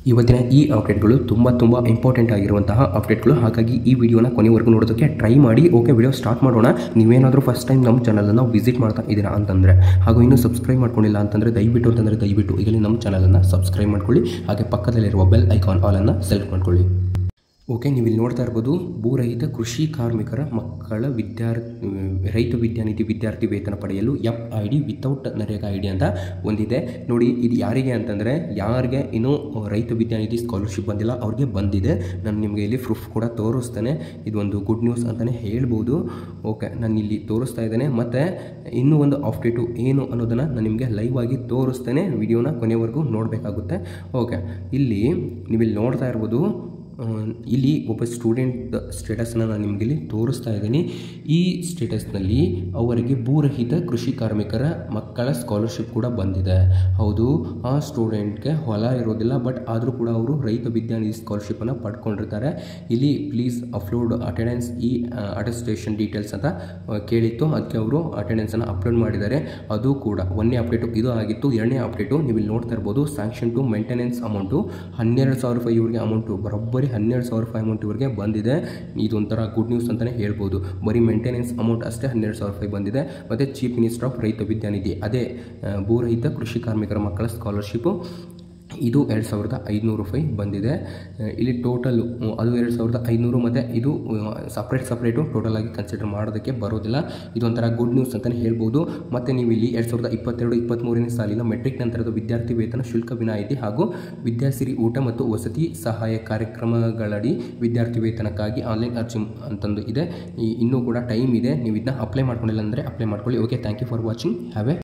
ಇವತ್ತಿನ ಈ ಅಪ್ಡೇಟ್ಗಳು ತುಂಬ ತುಂಬ ಇಂಪಾರ್ಟೆಂಟ್ ಆಗಿರುವಂತಹ ಅಪ್ಡೇಟ್ಗಳು ಹಾಗಾಗಿ ಈ ವಿಡಿಯೋನ ಕೊನೆವರೆಗೂ ನೋಡೋದಕ್ಕೆ ಟ್ರೈ ಮಾಡಿ ಓಕೆ ವಿಡಿಯೋ ಸ್ಟಾರ್ಟ್ ಮಾಡೋಣ ನೀವೇನಾದರೂ ಫಸ್ಟ್ ಟೈಮ್ ನಮ್ಮ ಚಾನಲನ್ನು ವಿಸಿಟ್ ಮಾಡ್ತಾ ಇದ್ದೀರಾ ಅಂತಂದರೆ ಹಾಗೂ ಇನ್ನೂ ಸಬ್ಸ್ಕ್ರೈಬ್ ಮಾಡ್ಕೊಂಡಿಲ್ಲ ಅಂತಂದರೆ ದಯವಿಟ್ಟು ಅಂತಂದರೆ ದಯವಿಟ್ಟು ಈಗಲೇ ನಮ್ಮ ಚಾನಲನ್ನು ಸಬ್ಸ್ಕ್ರೈಬ್ ಮಾಡ್ಕೊಳ್ಳಿ ಹಾಗೆ ಪಕ್ಕದಲ್ಲಿರುವ ಬೆಲ್ ಐಕಾನ್ ಆಲನ್ನು ಸೆಲೆಕ್ಟ್ ಮಾಡ್ಕೊಳ್ಳಿ ಓಕೆ ನೀವು ಇಲ್ಲಿ ನೋಡ್ತಾ ಇರ್ಬೋದು ಭೂರಹಿತ ಕೃಷಿ ಕಾರ್ಮಿಕರ ಮಕ್ಕಳ ವಿದ್ಯಾರ್ಥಿ ರೈತ ವಿದ್ಯಾನಿಧಿ ವಿದ್ಯಾರ್ಥಿ ವೇತನ ಪಡೆಯಲು F I D without NREGA I D ಅಂತ ಒಂದಿದೆ ನೋಡಿ ಇದು ಯಾರಿಗೆ ಅಂತಂದರೆ ಯಾರಿಗೆ ಇನ್ನೂ ರೈತ ವಿದ್ಯಾನಿಧಿ ಸ್ಕಾಲರ್ಶಿಪ್ ಬಂದಿಲ್ಲ ಅವ್ರಿಗೆ ಬಂದಿದೆ ನಾನು ನಿಮಗೆ ಇಲ್ಲಿ ಪ್ರೂಫ್ ಕೂಡ ತೋರಿಸ್ತೇನೆ ಇದು ಒಂದು ಗುಡ್ ನ್ಯೂಸ್ ಅಂತಲೇ ಹೇಳ್ಬೋದು ಓಕೆ ನಾನು ಇಲ್ಲಿ ತೋರಿಸ್ತಾ ಇದ್ದೇನೆ ಮತ್ತು ಇನ್ನೂ ಒಂದು ಅಪ್ಡೇಟು ಏನು ಅನ್ನೋದನ್ನು ನಾನು ನಿಮಗೆ ಲೈವ್ ಆಗಿ ತೋರಿಸ್ತೇನೆ ವಿಡಿಯೋನ ಕೊನೆವರೆಗೂ ನೋಡಬೇಕಾಗುತ್ತೆ ಓಕೆ ಇಲ್ಲಿ ನೀವು ಇಲ್ಲಿ ನೋಡ್ತಾ ಇರ್ಬೋದು ಆ, ಇಲ್ಲಿ ಒಬ್ಬ ಸ್ಟೂಡೆಂಟ್ ಸ್ಟೇಟಸ್ನ ನಾನು ನಿಮಗೆ ಇಲ್ಲಿ ತೋರಿಸ್ತಾ ಇದ್ದೀನಿ ಈ ಸ್ಟೇಟಸ್ನಲ್ಲಿ ಅವರಿಗೆ ಭೂರಹಿತ ಕೃಷಿ ಕಾರ್ಮಿಕರ ಮಕ್ಕಳ ಸ್ಕಾಲರ್ಶಿಪ್ ಕೂಡ ಬಂದಿದೆ ಹೌದು ಆ ಸ್ಟೂಡೆಂಟ್ಗೆ ಹೊಲ ಇರೋದಿಲ್ಲ ಬಟ್ ಆದರೂ ಕೂಡ ಅವರು ರೈತ ವಿದ್ಯಾನಿಧಿ ಸ್ಕಾಲರ್ಶಿಪ್ಪನ್ನು ಪಡ್ಕೊಂಡಿರ್ತಾರೆ ಇಲ್ಲಿ ಪ್ಲೀಸ್ ಅಪ್ಲೋಡ್ ಅಟೆಂಡೆನ್ಸ್ ಈ ಅಟೆಸ್ಟೇಷನ್ ಡೀಟೇಲ್ಸ್ ಅಂತ ಆ, ಕೇಳಿತ್ತು ಅದಕ್ಕೆ ಅವರು ಅಟೆಂಡೆನ್ಸನ್ನು ಅಪ್ಲೋಡ್ ಮಾಡಿದ್ದಾರೆ ಅದು ಕೂಡ ಒಂದನೇ ಅಪ್ಡೇಟು ಇದು ಆಗಿತ್ತು ಎರಡನೇ ಅಪ್ಡೇಟು ನೀವು ಇಲ್ಲಿ ನೋಡ್ತಾ ಇರ್ಬೋದು ಸ್ಯಾಂಕ್ಷನ್ ಟು ಮೇಂಟೆನೆನ್ಸ್ ಅಮೌಂಟು ಹನ್ನೆರಡು ಸಾವಿರ ರೂಪಾಯಿ ಇವರಿಗೆ ಅಮೌಂಟು ಬರೋಬ್ಬರಿ ಹನ್ನೆರಡು ಸಾವಿರ ರೂಪಾಯಿ ಅಮೌಂಟ್ ಇವರಿಗೆ ಬಂದಿದೆ ಇದೊಂಥರ ಗುಡ್ ನ್ಯೂಸ್ ಅಂತಲೇ ಹೇಳ್ಬೋದು ಬರೀ ಮೇಂಟೆನೆನ್ಸ್ ಅಮೌಂಟ್ ಅಷ್ಟೇ ಹನ್ನೆರಡು ಸಾವಿರ ರೂಪಾಯಿ ಬಂದಿದೆ ಮತ್ತು ಚೀಫ್ ಮಿನಿಸ್ಟರ್ ಆಫ್ ರೈತ ವಿದ್ಯಾನಿಧಿ ಅದೇ ಆ, ಭೂರಹಿತ ಕೃಷಿ ಕಾರ್ಮಿಕರ ಮಕ್ಕಳ ಸ್ಕಾಲರ್ಶಿಪ್ಪು ಇದು ಎರಡು ಸಾವಿರದ ಐದುನೂರು ರೂಪಾಯಿ ಬಂದಿದೆ ಆ, ಇಲ್ಲಿ ಟೋಟಲು ಅದು ಎರಡು ಸಾವಿರದ ಐದುನೂರು ಮತ್ತು ಇದು ಸಪ್ರೇಟ್ ಸಪ್ರೇಟು ಟೋಟಲ್ ಆಗಿ ಕನ್ಸಿಡರ್ ಮಾಡೋದಕ್ಕೆ ಬರೋದಿಲ್ಲ ಇದೊಂಥರ ಗುಡ್ ನ್ಯೂಸ್ ಅಂತಲೇ ಹೇಳ್ಬೋದು ಮತ್ತು ನೀವು ಇಲ್ಲಿ ಎರಡು ಸಾವಿರದ ಇಪ್ಪತ್ತೆರಡು ಇಪ್ಪತ್ತ್ಮೂರನೇ ಸಾಲಿನ ಮೆಟ್ರಿಕ್ ನಂತರದ ವಿದ್ಯಾರ್ಥಿ ವೇತನ ಶುಲ್ಕ ವಿನಾಯಿತಿ ಹಾಗೂ ವಿದ್ಯಾಸಿರಿ ಊಟ ಮತ್ತು ವಸತಿ ಸಹಾಯ ಕಾರ್ಯಕ್ರಮಗಳಡಿ ವಿದ್ಯಾರ್ಥಿ ವೇತನಕ್ಕಾಗಿ ಆನ್ಲೈನ್ ಅರ್ಜಿ ಅಂತಂದು ಇದೆ ಈ- ಇನ್ನೂ ಕೂಡ ಟೈಮ್ ಇದೆ ನೀವು ಇದನ್ನ ಅಪ್ಲೈ ಮಾಡ್ಕೊಂಡಿಲ್ಲ ಅಂದರೆ ಅಪ್ಲೈ ಮಾಡ್ಕೊಳ್ಳಿ okay thank you for watching have A